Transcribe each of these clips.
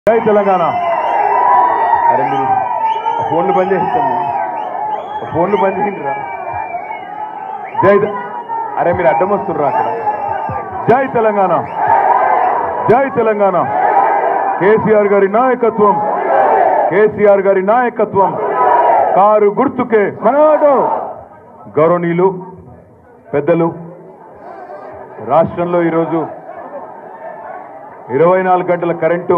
జై తెలంగాణ అరే మీరు ఆ ఫోన్లు బంద్ చేస్తాను ఆ ఫోన్లు బంద్ చేయండిరా జై తె- అరే మీరు అడ్డం వస్తుర్రా అక్కడ జై తెలంగాణ జై తెలంగాణ కేసీఆర్ గారి నాయకత్వం కేసీఆర్ గారి నాయకత్వం కారు గుర్తుకే మనోడు గౌరవనీయులు పెద్దలు రాష్ట్రంలో ఈరోజు ఇరవై నాలుగు గంటల కరెంటు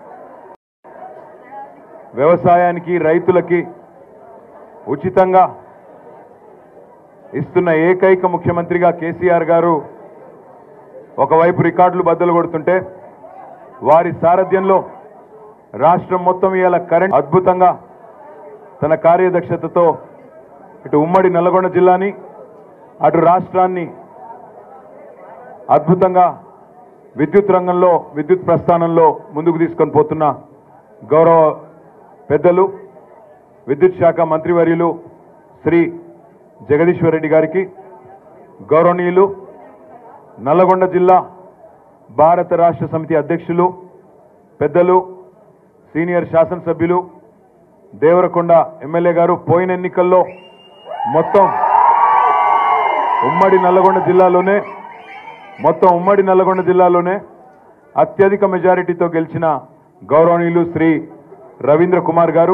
వ్యవసాయానికి రైతులకి ఉచితంగా ఇస్తున్న ఏకైక ముఖ్యమంత్రిగా కేసీఆర్ గారు ఒకవైపు రికార్డులు బద్దలు కొడుతుంటే వారి సారథ్యంలో రాష్ట్రం మొత్తం ఇవాళ కరెంట్ అద్భుతంగా తన కార్యదక్షతతో ఇటు ఉమ్మడి నల్గొండ జిల్లాని అటు రాష్ట్రాన్ని అద్భుతంగా విద్యుత్ రంగంలో విద్యుత్ ప్రస్థానంలో ముందుకు తీసుకొని పోతున్న గౌరవ పెద్దలు విద్యుత్ శాఖ మంత్రివర్యులు శ్రీ జగదీశ్వర్ రెడ్డి గారికి గౌరవనీయులు నల్లగొండ జిల్లా భారత రాష్ట్ర సమితి అధ్యక్షులు పెద్దలు సీనియర్ శాసనసభ్యులు దేవరకొండ ఎమ్మెల్యే గారు పోయిన ఎన్నికల్లో మొత్తం ఉమ్మడి నల్లగొండ జిల్లాలోనే మొత్తం ఉమ్మడి నల్లగొండ జిల్లాలోనే అత్యధిక మెజారిటీతో గెలిచిన గౌరవనీయులు శ్రీ రవీంద్ర కుమార్ గారు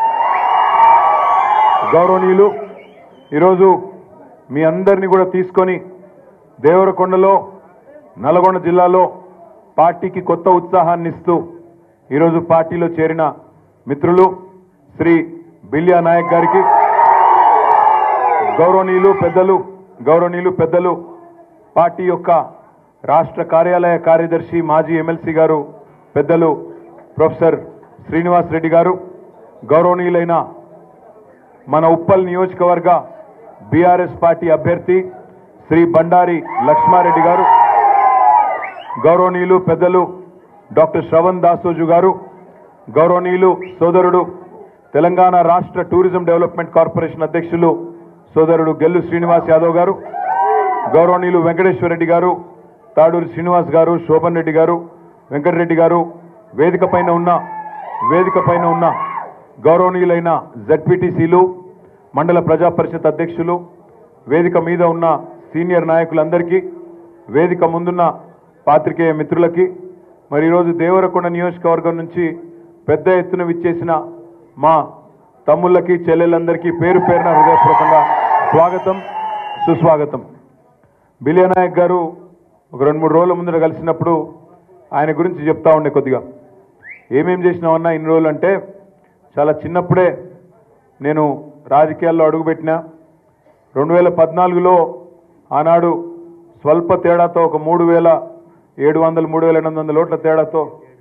గౌరవనీయులు ఈరోజు మీ అందరినీ కూడా తీసుకొని దేవరకొండలో నల్గొండ జిల్లాలో పార్టీకి కొత్త ఉత్సాహాన్ని ఇస్తూ ఈరోజు పార్టీలో చేరిన మిత్రులు శ్రీ బిల్యా నాయక్ గారికి గౌరవనీయులు పెద్దలు గౌరవనీయులు పెద్దలు పార్టీ యొక్క రాష్ట్ర కార్యాలయ కార్యదర్శి మాజీ ఎమ్మెల్సీ గారు పెద్దలు ప్రొఫెసర్ శ్రీనివాస్ రెడ్డి గారు గౌరవనీయులైన మన ఉప్పల్ నియోజకవర్గ బీఆర్ఎస్ పార్టీ అభ్యర్థి శ్రీ బండారి లక్ష్మారెడ్డి గారు గౌరవనీయులు పెద్దలు డాక్టర్ శ్రవణ్ దాసోజు గారు గౌరవనీయులు సోదరుడు తెలంగాణ రాష్ట్ర టూరిజం డెవలప్మెంట్ కార్పొరేషన్ అధ్యక్షులు సోదరుడు గెల్లు శ్రీనివాస్ యాదవ్ గారు గౌరవనీయులు వెంకటేశ్వర రెడ్డి గారు తాడూరి శ్రీనివాస్ గారు శోభన్ రెడ్డి గారు వెంకటరెడ్డి గారు వేదిక పైన ఉన్న వేదిక పైన ఉన్న గౌరవనీయులైన జడ్పీటీసీలు మండల ప్రజా పరిషత్ అధ్యక్షులు వేదిక మీద ఉన్న సీనియర్ నాయకులందరికీ వేదిక ముందున్న పాత్రికేయ మిత్రులకి మరి ఈరోజు దేవరకొండ నియోజకవర్గం నుంచి పెద్ద ఎత్తున విచ్చేసిన మా తమ్ముళ్ళకి చెల్లెళ్ళందరికీ పేరు పేరున హృదయపూర్వకంగా స్వాగతం సుస్వాగతం బిలియా నాయక్ గారు ఒక రెండు మూడు రోజుల ముందర కలిసినప్పుడు ఆయన గురించి చెప్తా ఉండే కొద్దిగా ఏమేం చేసినామన్నా ఇన్ని రోజులు అంటే చాలా చిన్నప్పుడే నేను రాజకీయాల్లో అడుగుపెట్టిన రెండు వేల పద్నాలుగులో ఆనాడు స్వల్ప తేడాతో ఒక మూడు వేల ఏడు వందలు మూడు వేల ఎనిమిది వందల ఓట్ల తేడాతో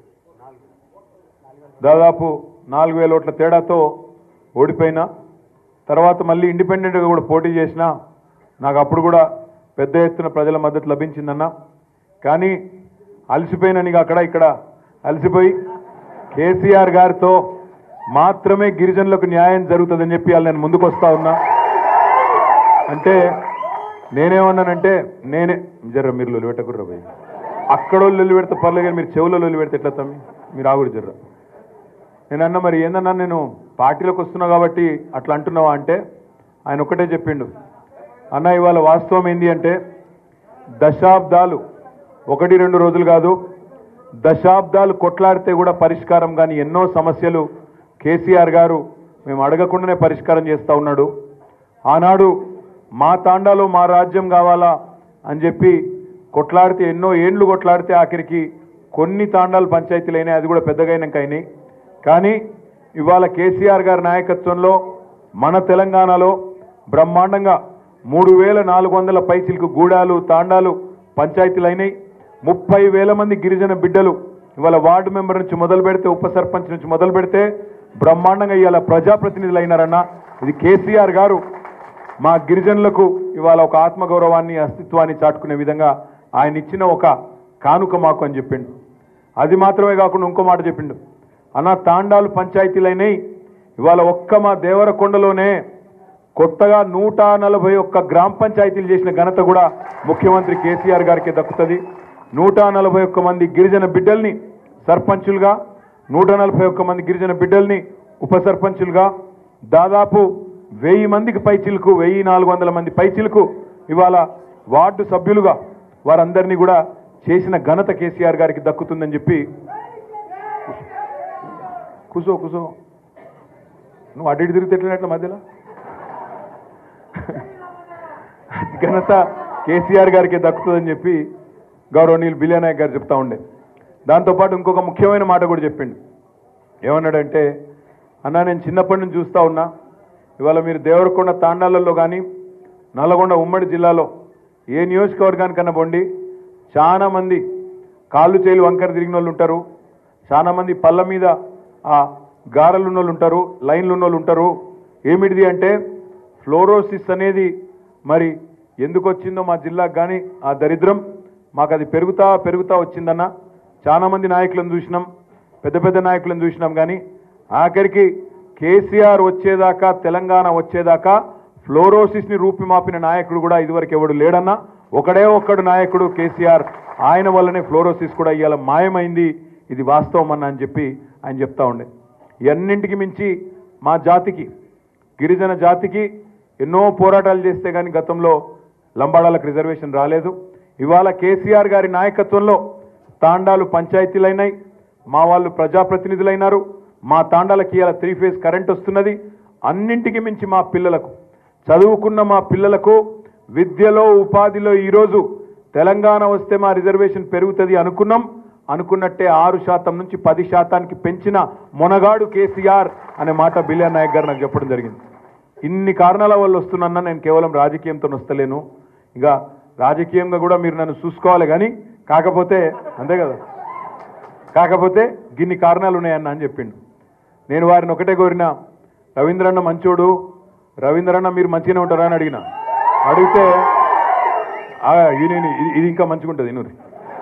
దాదాపు నాలుగు వేల ఓట్ల తేడాతో ఓడిపోయినా తర్వాత మళ్ళీ ఇండిపెండెంట్గా కూడా పోటీ చేసిన నాకు అప్పుడు కూడా పెద్ద ఎత్తున ప్రజల మద్దతు లభించిందన్న కానీ అలసిపోయిన నీకు అక్కడ ఇక్కడ అలసిపోయి కేసీఆర్ గారితో మాత్రమే గిరిజనులకు న్యాయం జరుగుతుందని చెప్పి వాళ్ళు నేను ముందుకు వస్తా ఉన్నా అంటే నేనేమన్నానంటే నేనే జర్ర మీరు లొలి పెట్టకుర్ర పోయి అక్కడ లొల్లి పెడితే పర్లేదు కానీ మీరు చెవులో లొల్లి పెడితే ఎట్లా తమ్మి మీరు ఆగుడు జర్ర నేను అన్న మరి ఏందన్నా నేను పార్టీలోకి వస్తున్నా కాబట్టి అట్లా అంటున్నావా అంటే ఆయన ఒకటే చెప్పిండు అన్న ఇవాళ వాస్తవం ఏంది అంటే దశాబ్దాలు ఒకటి రెండు రోజులు కాదు దశాబ్దాలు కొట్లాడితే కూడా పరిష్కారం కానీ ఎన్నో సమస్యలు కేసీఆర్ గారు మేము అడగకుండానే పరిష్కారం చేస్తూ ఉన్నాడు ఆనాడు మా తాండాలో మా రాజ్యం కావాలా అని చెప్పి కొట్లాడితే ఎన్నో ఏండ్లు కొట్లాడితే ఆఖరికి కొన్ని తాండాలు పంచాయతీలు అయినాయి అది కూడా పెద్దగైనాక అయినాయి కానీ ఇవాళ కేసీఆర్ గారి నాయకత్వంలో మన తెలంగాణలో బ్రహ్మాండంగా మూడు వేల నాలుగు వందల పైచిలకు గూడాలు తాండాలు పంచాయతీలు అయినాయి ముప్పై వేల మంది గిరిజన బిడ్డలు ఇవాళ వార్డు మెంబర్ నుంచి మొదలు పెడితే ఉప సర్పంచ్ నుంచి మొదలు పెడితే బ్రహ్మాండంగా ఇవాళ ప్రజాప్రతినిధులు అయినారన్న ఇది కేసీఆర్ గారు మా గిరిజనులకు ఇవాళ ఒక ఆత్మగౌరవాన్ని అస్తిత్వాన్ని చాటుకునే విధంగా ఆయన ఇచ్చిన ఒక కానుక మాకు అని చెప్పిండు అది మాత్రమే కాకుండా ఇంకో మాట చెప్పిండు అన్న తాండాలు పంచాయతీలైనాయి ఇవాళ ఒక్క మా దేవరకొండలోనే కొత్తగా నూట నలభై ఒక్క గ్రామ పంచాయతీలు చేసిన ఘనత కూడా ముఖ్యమంత్రి కేసీఆర్ గారికి దక్కుతుంది నూట నలభై ఒక్క మంది గిరిజన బిడ్డల్ని సర్పంచులుగా నూట నలభై ఒక్క మంది గిరిజన బిడ్డల్ని ఉప సర్పంచులుగా దాదాపు వెయ్యి మందికి పైచిలకు వెయ్యి నాలుగు వందల మంది పైచిలకు ఇవాళ వార్డు సభ్యులుగా వారందరినీ కూడా చేసిన ఘనత కేసీఆర్ గారికి దక్కుతుందని చెప్పి కూసో కూసో నువ్వు అటు ఇటు తిరిగితే ఎట్లా మధ్యలో ఘనత కేసీఆర్ గారికి దక్కుతుందని చెప్పి గౌరవనీయులు బిలియనాయక్ గారు చెప్తా ఉండే దాంతోపాటు ఇంకొక ముఖ్యమైన మాట కూడా చెప్పిండు ఏమన్నాడంటే అన్నా నేను చిన్నప్పటి నుంచి చూస్తా ఉన్నా ఇవాళ మీరు దేవరకొండ తాండాలలో కానీ నల్లగొండ ఉమ్మడి జిల్లాలో ఏ నియోజకవర్గానికన్నా పోండి చాలా మంది కాళ్ళు చేలు వంకర తిరిగిన వాళ్ళు ఉంటారు చాలా మంది పళ్ళ మీద ఆ గారెలు ఉన్న వాళ్ళు ఉంటారు లైన్లు ఉన్న వాళ్ళు ఉంటారు ఏమిటిది అంటే ఫ్లోరోసిస్ అనేది మరి ఎందుకు వచ్చిందో మా జిల్లాకు కానీ ఆ దరిద్రం మాకు అది పెరుగుతా పెరుగుతా వచ్చిందన్న చాలా మంది నాయకులను చూసినాం పెద్ద పెద్ద నాయకులను చూసినాం కానీ ఆఖరికి కేసీఆర్ వచ్చేదాకా తెలంగాణ వచ్చేదాకా ఫ్లోరోసిస్ని రూపిమాపిన నాయకుడు కూడా ఇదివరకు ఎవడు లేడన్నా ఒకడే ఒక్కడు నాయకుడు కేసీఆర్ ఆయన వల్లనే ఫ్లోరోసిస్ కూడా ఇవాళ మాయమైంది ఇది వాస్తవం అన్న అని చెప్పి ఆయన చెప్తా ఉండే ఇవన్నింటికి మించి మా జాతికి గిరిజన జాతికి ఎన్నో పోరాటాలు చేస్తే కానీ గతంలో లంబాడాలకు రిజర్వేషన్ రాలేదు ఇవాళ కేసీఆర్ గారి నాయకత్వంలో తాండాలు పంచాయతీలైనాయి మా వాళ్ళు ప్రజాప్రతినిధులైనారు మా తాండాలకి ఇలా త్రీ ఫేజ్ కరెంట్ వస్తున్నది అన్నింటికి మించి మా పిల్లలకు చదువుకున్న మా పిల్లలకు విద్యలో ఉపాధిలో ఈరోజు తెలంగాణ వస్తే మా రిజర్వేషన్ పెరుగుతుంది అనుకున్నాం అనుకున్నట్టే ఆరు శాతం నుంచి పది శాతానికి పెంచిన మొనగాడు కేసీఆర్ అనే మాట బిలియన్ నాయక్ గారు నాకు చెప్పడం జరిగింది ఇన్ని కారణాల వల్ల వస్తున్నా నేను కేవలం రాజకీయంతో వస్తలేను ఇక రాజకీయంగా కూడా మీరు నన్ను చూసుకోవాలి కానీ కాకపోతే అంతే కదా కాకపోతే గిన్ని కారణాలు ఉన్నాయన్న అని చెప్పిండు నేను వారిని ఒకటే కోరిన రవీంద్రన్న మంచోడు రవీంద్రన్న మీరు మంచిగానే ఉంటారా అని అడిగిన అడిగితే "ఆ, ఈయన ఇది- ఇది ఇంకా మంచిగా ఉంటుంది ఇనురి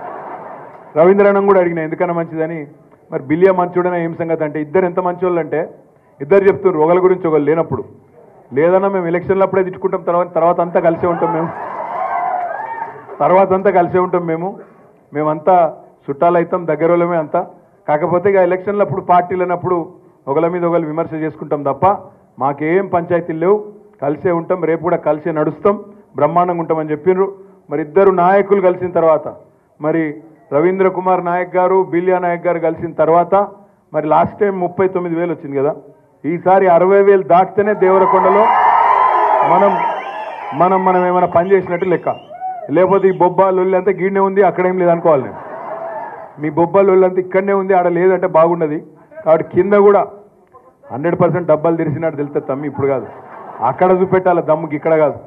రవీంద్రన్నం కూడా అడిగిన ఎందుకన్నా మంచిదని మరి బిల్లియా మంచోడనే ఏం సంగతి అంటే ఇద్దరు ఎంత మంచోళ్ళు అంటే ఇద్దరు చెప్తున్నారు ఒకరి గురించి ఒకరు లేనప్పుడు లేదన్నా మేము ఎలక్షన్లు అప్పుడే తిట్టుకుంటాం తర్వాత తర్వాత అంతా కలిసే ఉంటాం మేము తర్వాత అంతా కలిసే ఉంటాం మేము మేమంతా చుట్టాలు అవుతాం దగ్గర వాళ్ళమే అంతా కాకపోతే ఇక ఎలక్షన్లు అప్పుడు పార్టీలు అన్నప్పుడు ఒకళ్ళ మీద ఒకళ్ళు విమర్శ చేసుకుంటాం తప్ప మాకేం పంచాయతీలు లేవు కలిసే ఉంటాం రేపు కూడా కలిసే నడుస్తాం బ్రహ్మాండంగా ఉంటామని చెప్పిండ్రు మరి ఇద్దరు నాయకులు కలిసిన తర్వాత మరి రవీంద్ర కుమార్ నాయక్ గారు బిలియా నాయక్ గారు కలిసిన తర్వాత మరి లాస్ట్ టైం ముప్పై తొమ్మిది వేలు వచ్చింది కదా ఈసారి అరవై వేలు దాటితేనే దేవరకొండలో మనం మనం మనం ఏమైనా పని చేసినట్టు లెక్క లేకపోతే ఈ బొబ్బా లొల్లి అంతా గీడనే ఉంది అక్కడేం లేదు అనుకోవాలి నేను మీ బొబ్బా లొల్లి అంతా ఇక్కడనే ఉంది ఆడ లేదంటే బాగున్నది కాబట్టి కింద కూడా హండ్రెడ్ పర్సెంట్ డబ్బాలు తెరిచినట్టు తెలుస్తుంది తమ్మి ఇప్పుడు కాదు అక్కడ చూపెట్టాలి దమ్ముకి ఇక్కడ కాదు